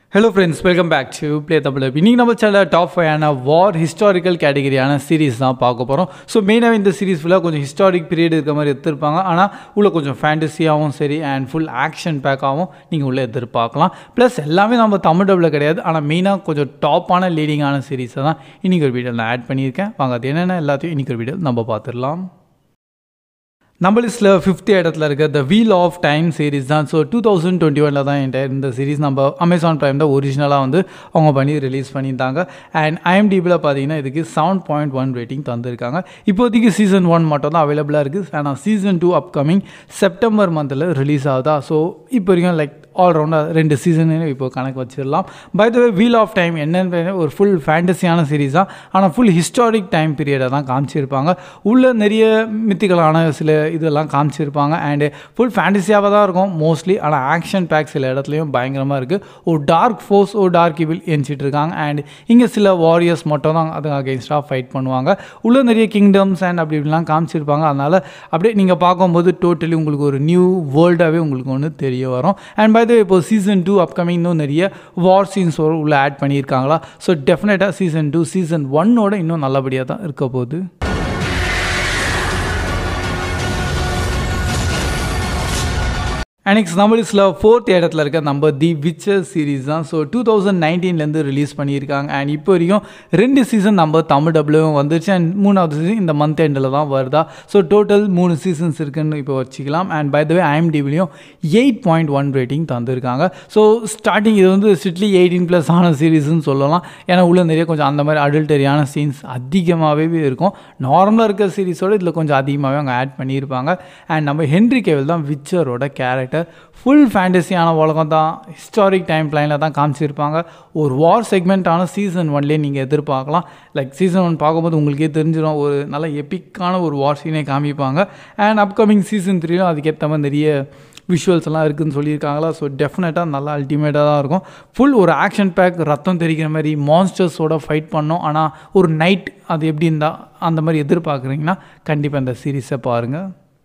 hello friends welcome back to play Tamil இன்னைக்கு நம்ம channel top ஃபைவான வார் ஹிஸ்டாரிக்கல் கேட்டகரியான சீரிஸ் தான் பார்க்க போகிறோம் ஸோ மெயினாக இந்த சீரிஸ் ஃபுல்லாக கொஞ்சம் ஹிஸ்டாரிக் பீரியட் இருக்க மாதிரி எடுத்திருப்பாங்க ஆனால் உள்ள கொஞ்சம் ஃபேண்டசியாகவும் சரி அண்ட் ஃபுல் ஆக்ஷன் பேக்காகவும் நீங்கள் உள்ளே எதிர்பார்க்கலாம் ப்ளஸ் எல்லாமே நம்ம தமிழ் டபுளில் கிடையாது ஆனால் மெயினாக கொஞ்சம் டாப்பான லீடிங்கான சீரிஸை தான் இன்றைக்கி ஒரு வீடியோ நான் ஆட் பண்ணியிருக்கேன் வாங்க அது என்னென்ன எல்லாத்தையும் இன்றைக்கி ஒரு வீடியோ நம்ம பார்த்துடலாம் நம்ம லிஸ்ட்டில் ஃபிஃப்த் இடத்துல இருக்க the wheel of time series தான் ஸோ டூ தௌசண்ட் டுவெண்ட்டி ஒனில் தான் என்கிட்ட இந்த சீரிஸ் நம்ம அமேசான் ப்ரைம் தான் ஒரிஜினலாக வந்து அவங்க பண்ணி ரிலீஸ் பண்ணியிருந்தாங்க அண்ட் ஐஎம்டிபியில் பார்த்தீங்கன்னா இதுக்கு செவன் பாயிண்ட் ஒன் ரேட்டிங் தந்திருக்காங்க இப்போதைக்கு சீசன் ஒன் மட்டும் தான் அவைலபிளாக இருக்குது ஆனால் சீசன் டூ அப்கமிங் செப்டம்பர் மந்தில் ரிலீஸ் ஆகுதா ஸோ இப்போ வரைக்கும் லைக் ஆல்ரவுண்டாக ரெண்டு சீசனு இப்போ கணக்கு வச்சிடலாம் by the way wheel of time என்னன்னு ஒரு ஃபுல் ஃபேண்டஸியான சீரிஸ் தான் ஆனால் ஃபுல் ஹிஸ்டாரிக் டைம் பீரியடை தான் காமிச்சிருப்பாங்க உள்ள நிறைய மித்திக்கலான சில இதெல்லாம் காமிச்சிருப்பாங்க அண்டு ஃபுல் ஃபேண்டஸியாக தான் இருக்கும் மோஸ்ட்லி ஆனால் ஆக்ஷன் பேக் சில இடத்துலையும் பயங்கரமாக இருக்குது ஒரு டார்க் ஃபோர்ஸ் ஒரு டார்க் இவில் எஞ்சிட்டு இருக்காங்க அண்ட் இங்கே சில வாரியர்ஸ் மட்டும் தான் அதுக்கு அகேன்ஸ்டாக ஃபைட் பண்ணுவாங்க உள்ள நிறைய கிங்டம்ஸ் அண்ட் அப்படி இப்படிலாம் காமிச்சிருப்பாங்க அதனால் அப்படியே நீங்கள் பார்க்கும்போது டோட்டலி உங்களுக்கு ஒரு நியூ வேர்ல்டாகவே உங்களுக்கு ஒன்று தெரிய வரும் அண்ட் பை த இப்போ சீசன் டூ அப்கமிங் இன்னும் நிறைய வார் சீன்ஸ் உள்ள ஆட் பண்ணியிருக்காங்களா ஸோ டெஃபினட்டாக சீசன் டூ சீசன் ஒன்னோட இன்னும் நல்லபடியாக தான் இருக்க போகுது அனெக்ஸ் நம்ம லிஸ்ட்டில் ஃபோர்த் இடத்துல இருக்க நம்ம தி விச்சர் சீரீஸ் தான் ஸோ டூ தௌசண்ட் நைன்டீன்லேருந்து ரிலீஸ் பண்ணியிருக்காங்க அண்ட் இப்போ வரைக்கும் ரெண்டு சீசன் நம்ம தமிழ் டபுளும் வந்துருச்சு அண்ட் மூணாவது சீசன் இந்த மந்த் எண்டில் தான் வருதா ஸோ டோட்டல் மூணு சீசன்ஸ் இருக்குன்னு இப்போ வச்சுக்கலாம் அண்ட் பை த வே ஐஎம்டிவிலையும் எயிட் பாயிண்ட் ஒன் ரேட்டிங் தந்திருக்காங்க ஸோ ஸ்டார்டிங் இது வந்து ஸ்ட்ரிக்ட்லி எயிட்டீன் ப்ளஸ் ஆன சீரீஸ்னு சொல்லலாம் ஏன்னா உள்ள நிறைய கொஞ்சம் அந்த மாதிரி அடல்டரியான சீன்ஸ் அதிகமாகவே இருக்கும் நார்மலாக இருக்க சீரீஸோட இதில் கொஞ்சம் அதிகமாகவே அவங்க ஆட் பண்ணியிருப்பாங்க அண்ட் நம்ம ஹென்ரி கேவல் தான் விச்சரோட கேரக்டர் ஃபுல் ஃபேண்டஸியான உலகம் தான் ஹிஸ்டாரிக் டைம் லைனில் தான் காமிச்சிருப்பாங்க ஒரு வார் செக்மெண்ட்டான சீசன் ஒன்லேயே நீங்கள் எதிர்பார்க்கலாம் லைக் சீசன் ஒன் பார்க்கும்போது உங்களுக்கே தெரிஞ்சிடும் ஒரு நல்ல எப்பிக்கான ஒரு வார் சீனே காமிப்பாங்க அண்ட் அப்கமிங் சீசன் த்ரீலும் அதுக்கேற்ற மாதிரி நிறைய விஷுவல்ஸ் எல்லாம் இருக்குதுன்னு சொல்லியிருக்காங்களா ஸோ டெஃபினட்டாக நல்லா அல்டிமேட்டாக தான் இருக்கும் ஃபுல் ஒரு ஆக்ஷன் பேக் ரத்தம் தெரிக்கிற மாதிரி மான்ஸ்டர்ஸோட ஃபைட் பண்ணோம் ஆனால் ஒரு நைட் அது எப்படி இருந்தால் அந்த மாதிரி எதிர்பார்க்குறீங்கன்னா கண்டிப்பாக இந்த சீரீஸை பாருங்கள்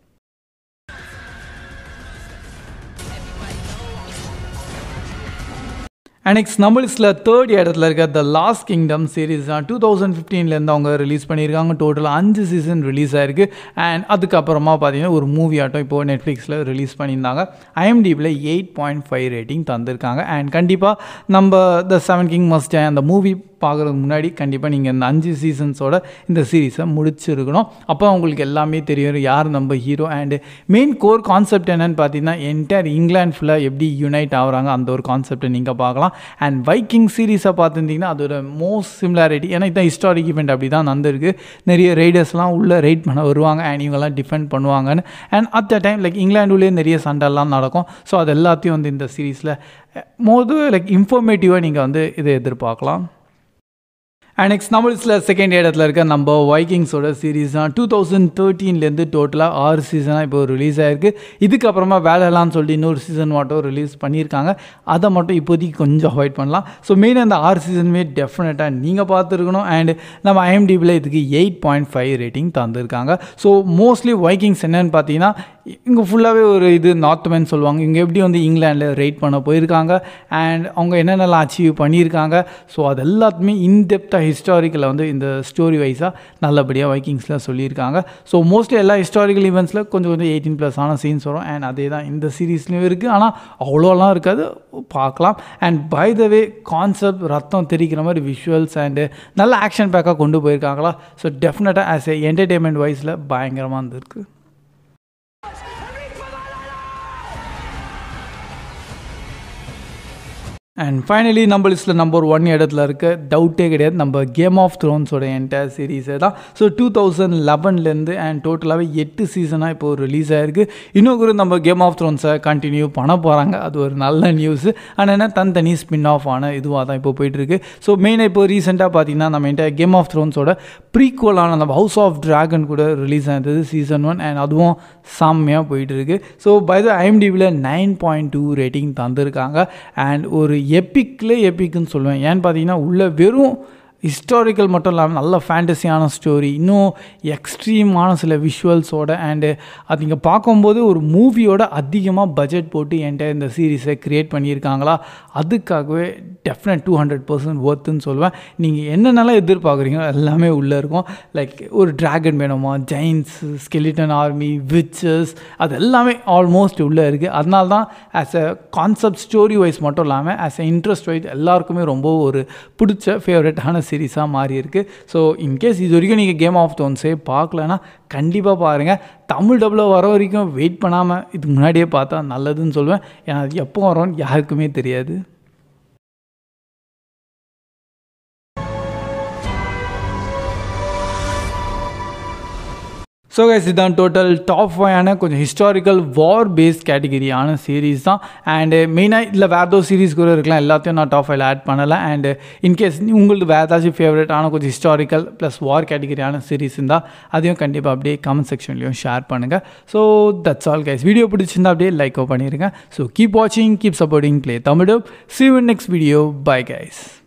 நெக்ஸ்ட் நம்ம லிஸ்ட்டில் தேர்ட் இடத்துல இருக்க த லாஸ்ட் கிங்டம் சீரீஸ் தான் டூ தௌசண்ட் ஃபிஃப்டீன்லேருந்து அவங்க ரிலீஸ் பண்ணியிருக்காங்க டோட்டலாக அஞ்சு சீசன் ரிலீஸ் ஆயிருக்கு அண்ட் அதுக்கப்புறமா பார்த்தீங்கன்னா ஒரு மூவி ஆட்டம் இப்போது நெட்ஃப்ளிக்ஸில் ரிலீஸ் பண்ணியிருந்தாங்க ஐஎம்டிபியில் எயிட் பாயிண்ட் ஃபைவ் ரேட்டிங் தந்திருக்காங்க அண்ட் கண்டிப்பாக நம்ம த செவன் கிங் மஸ்ட் அந்த மூவி பார்க்குறதுக்கு முன்னாடி கண்டிப்பாக நீங்கள் இந்த அஞ்சு சீசன்ஸோட இந்த சீரீஸை முடிச்சிருக்கணும் அப்போ உங்களுக்கு எல்லாமே தெரியும் யார் நம்ம hero and main core concept என்னென்னு பார்த்தீங்கன்னா என்டையர் இங்கிலாந்து ஃபுல்லாக எப்படி யுனைட் ஆகுறாங்க அந்த ஒரு கான்செப்டை நீங்கள் பார்க்கலாம் அண்ட் வைக்கிங் சீரீஸை பார்த்துருந்தீங்கன்னா அதோட மோஸ்ட் சிமிலாரிட்டி ஏன்னா இதுதான் ஹிஸ்டாரிக் இவெண்ட் அப்படி தான் நடந்திருக்கு நிறைய ரைடர்ஸ்லாம் உள்ளே ரைட் பண்ண வருவாங்க அண்ட் இவங்கெல்லாம் டிஃபெண்ட் பண்ணுவாங்கன்னு and at the time like இங்கிலாண்டுலேயே நிறைய சண்டைலாம் நடக்கும் ஸோ அது எல்லாத்தையும் வந்து இந்த சீரீஸில் மோது லைக் இன்ஃபர்மேட்டிவாக நீங்கள் வந்து இதை எதிர்பார்க்கலாம் அண்ட் நெக்ஸ்ட் நம்மள்ஸில் செகண்ட் இடத்துல இருக்க நம்ம வைக்கிங்ஸோட சீரீஸ் தான் டூ தௌசண்ட் தேர்ட்டீன்லேருந்து டோட்டலாக ஆறு சீசனாக இப்போ ரிலீஸ் ஆகிருக்கு இதுக்கப்புறமா வேலைலாம்னு சொல்லிட்டு இன்னொரு சீசன் மட்டும் ரிலீஸ் பண்ணியிருக்காங்க அதை மட்டும் இப்போதைக்கு கொஞ்சம் அவாய்ட் பண்ணலாம் ஸோ மெயினாக இந்த ஆறு சீசனுமே டெஃபினட்டாக நீங்கள் பார்த்துருக்கணும் அண்ட் நம்ம ஐஎம்டிபியில் இதுக்கு எயிட் பாயிண்ட் ஃபைவ் ரேட்டிங் தந்திருக்காங்க ஸோ மோஸ்ட்லி வைக்கிங்ஸ் என்னென்னு பார்த்தீங்கன்னா இங்கே ஃபுல்லாகவே ஒரு இது நார்த் மேன் சொல்லுவாங்க இங்கே எப்படி வந்து இங்கிலாண்டில் ரைட் பண்ண போயிருக்காங்க அண்ட் அவங்க என்னென்னலாம் அச்சீவ் பண்ணியிருக்காங்க ஸோ அது எல்லாத்துமே இன்டெப்த்தாக ஹிஸ்டாரிக்கலில் வந்து இந்த ஸ்டோரி வைஸாக நல்லபடியாக வைக்கிங்ஸில் சொல்லியிருக்காங்க ஸோ மோஸ்ட்லி எல்லா ஹிஸ்டாரிக்கல் ஈவெண்ட்ஸில் கொஞ்சம் கொஞ்சம் எயிட்டீன் ப்ளஸ் ஆன சீன்ஸ் வரும் அண்ட் அதே தான் இந்த சீரீஸ்லையும் இருக்குது ஆனால் அவ்வளோலாம் இருக்காது பார்க்கலாம் and by the way concept ரத்தம் தெரிக்கிற மாதிரி விஷுவல்ஸ் அண்டு நல்ல ஆக்ஷன் பேக்காக கொண்டு போயிருக்காங்களா ஸோ டெஃபினட்டாக ஆஸ் ஏ என்டர்டெயின்மெண்ட் வைஸில் பயங்கரமாக இருந்திருக்கு அண்ட் ஃபைனலி நம்ம லிஸ்ட்டில் நம்பர் ஒன் இடத்துல இருக்க டவுட்டே கிடையாது நம்ம கேம் ஆஃப் த்ரோன்ஸோட என்டையர் சீரீஸே தான் ஸோ டூ தௌசண்ட் லெவன்லேருந்து அண்ட் டோட்டலாகவே எட்டு சீசனாக இப்போ ரிலீஸ் ஆகிருக்கு இன்னும் கூட நம்ம கேம் ஆஃப் த்ரோன்ஸை கண்டினியூ பண்ண போகிறாங்க அது ஒரு நல்ல நியூஸு ஆனால் என்ன தனித்தனி ஸ்பின் ஆஃப் ஆன இதுவாக தான் இப்போ போயிட்டுருக்கு ஸோ மெயினாக இப்போ ரீசெண்டாக பார்த்தீங்கன்னா நம்ம என்டையர் கேம் ஆஃப் த்ரோன்ஸோட ப்ரீக்குவலான நம்ம ஹவுஸ் ஆஃப் ட்ராகன் கூட ரிலீஸ் ஆனது சீசன் ஒன் அண்ட் அதுவும் செம்மையாக போயிட்டு இருக்கு ஸோ பை த ஐஎம்டிவியில் நைன் பாயிண்ட் டூ ரேட்டிங் தந்திருக்காங்க அண்ட் ஒரு எப்பிக்கில் எப்பிக்குன்னு சொல்லுவேன் ஏன்னு பார்த்தீங்கன்னா உள்ள வெறும் ஹிஸ்டாரிக்கல் மட்டும் இல்லாமல் நல்ல ஃபேண்டஸியான ஸ்டோரி இன்னும் எக்ஸ்ட்ரீமான சில விஷுவல்ஸோட அண்டு அது நீங்கள் பார்க்கும்போது ஒரு மூவியோட அதிகமாக பட்ஜெட் போட்டு என்கிட்ட இந்த சீரீஸை க்ரியேட் பண்ணியிருக்காங்களா அதுக்காகவே டெஃபினட் டூ ஹண்ட்ரட் பர்சன்ட் ஒர்த்துன்னு சொல்லுவேன் நீங்கள் என்னென்னலாம் எதிர்பார்க்குறீங்களோ எல்லாமே உள்ளே இருக்கும் லைக் ஒரு ட்ராகன் வேணுமா ஜெயின்ஸ் ஸ்கெலிட்டன் ஆர்மி விச்சஸ் அது எல்லாமே ஆல்மோஸ்ட் உள்ளே இருக்குது அதனால தான் as a concept story wise மட்டும் இல்லாமல் ஆஸ் அ இன்ட்ரெஸ்ட் வைஸ் எல்லாருக்குமே ரொம்ப ஒரு பிடிச்ச ஃபேவரட்டான சீரீஸாக மாறி இருக்குது ஸோ இன்கேஸ் இது வரைக்கும் நீங்கள் கேம் ஆஃப் தோன்ஸே பார்க்கலன்னா கண்டிப்பாக பாருங்கள் தமிழ் டபுளில் வர வரைக்கும் வெயிட் பண்ணாமல் இதுக்கு முன்னாடியே பார்த்தா நல்லதுன்னு சொல்லுவேன் ஏன்னா அது எப்போ வரோன்னு யாருக்குமே தெரியாது ஸோ கைஸ் இதுதான் டோட்டல் டாப் ஃபைவான கொஞ்சம் ஹிஸ்டாரிக்கல் வார் பேஸ்ட் கேட்டகிரியான சீரீஸ் தான் அண்டு மெயினாக இதில் வேறு ஏதோ சீரீஸ் கூட இருக்கலாம் எல்லாத்தையும் நான் டாப் ஃபைவ்ல ஆட் பண்ணலை அண்டு இன்கேஸ் உங்களுக்கு வேறு ஏதாச்சும் ஃபேவரட்டான கொஞ்சம் ஹிஸ்டாரிக்கல் ப்ளஸ் வார் கேட்டகிரியான சீரீஸ் இருந்தால் அதையும் கண்டிப்பாக அப்படியே கமெண்ட் செக்ஷன்லையும் ஷேர் பண்ணுங்கள் so that's all guys video பிடிச்சிருந்தா அப்படியே லைக்கோ பண்ணிடுங்க ஸோ கீப் வாட்சிங் keep supporting play Tamil see next video bye guys